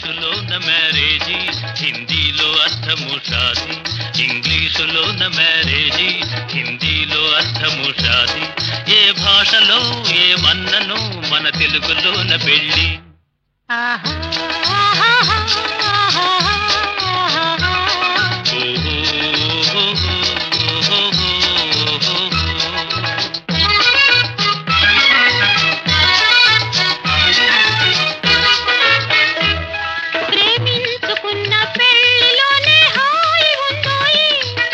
ఇంగ్లీషులోన marriage హిందీలో అర్థము Shadi ఇంగ్లీషులోన marriage హిందీలో అర్థము షాది ఏ భాషలో ఏ మన్నను మన తెలుగులోన పెళ్ళి ప్రేమించుకున్న పెళ్లిలోనే హాయి ఉందోయి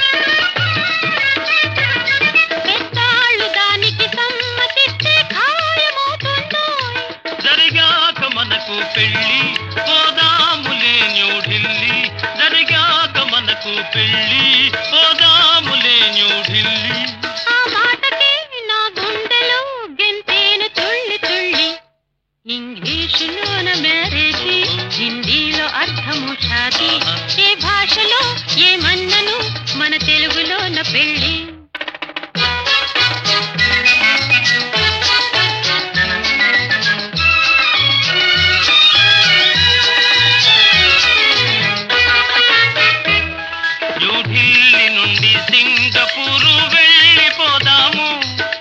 పెద్దాళ్ళు దానికి సమ్మతిస్తే ఖాయమవుతుందోయ్ జరిగాక మనకు పెళ్ళి పోదాములే న్యూఢిల్లీ జరిగాక మనకు పెళ్ళి పోదాములే న్యూఢిల్లీ ఆ మాటకి నా గుండెలో గెంతేను తుళ్ళి తుళ్ళి ఇంగ్లీషులోన మ్యారేజీ హిందీలో అర్థము షాది ఏ భాషలో ఏమన్నను మన తెలుగులోన పెళ్ళి న్యూఢిల్లీ నుండి సింగపూరు వెళ్ళిపోదాము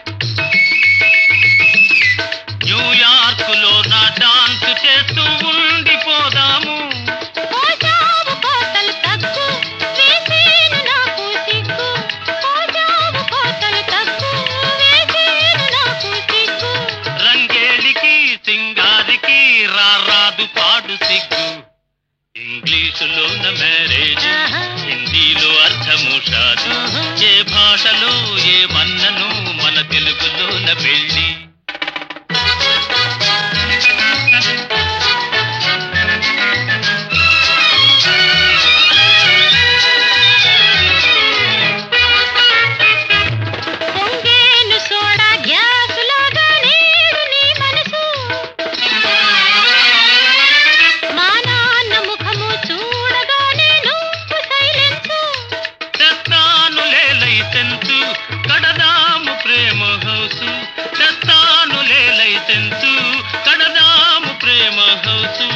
న్యూయార్క్ లో నా డాన్స్ చేస్తూ ఉండిపోదాము కోజావు కోతలు తగ్గు వేసేను నాకు సిగ్గు కోజావు కోతలు తగ్గు వేసేను నాకు సిగ్గు రంగేలికి సింగారికి రారాదు పాడు సిగ్గు ఇంగ్లీషులోన మ్యారేజ్ ఆహా. హిందీలో అర్థము షాది ఆహా. ఏ భాషలో ఏ మన్నను మన తెలుగులోన పెళ్ళి పొంగేను సోడా గ్యాసులాగా నేడు నీ మనసు మా నాన్న ముఖము చూడగానే నువ్వు సైలెన్సు తెస్తాను లైసెన్సు కడదాము ప్రేమ హౌసు తెస్తాను లైసెన్సు కడదాము ప్రేమ హౌసు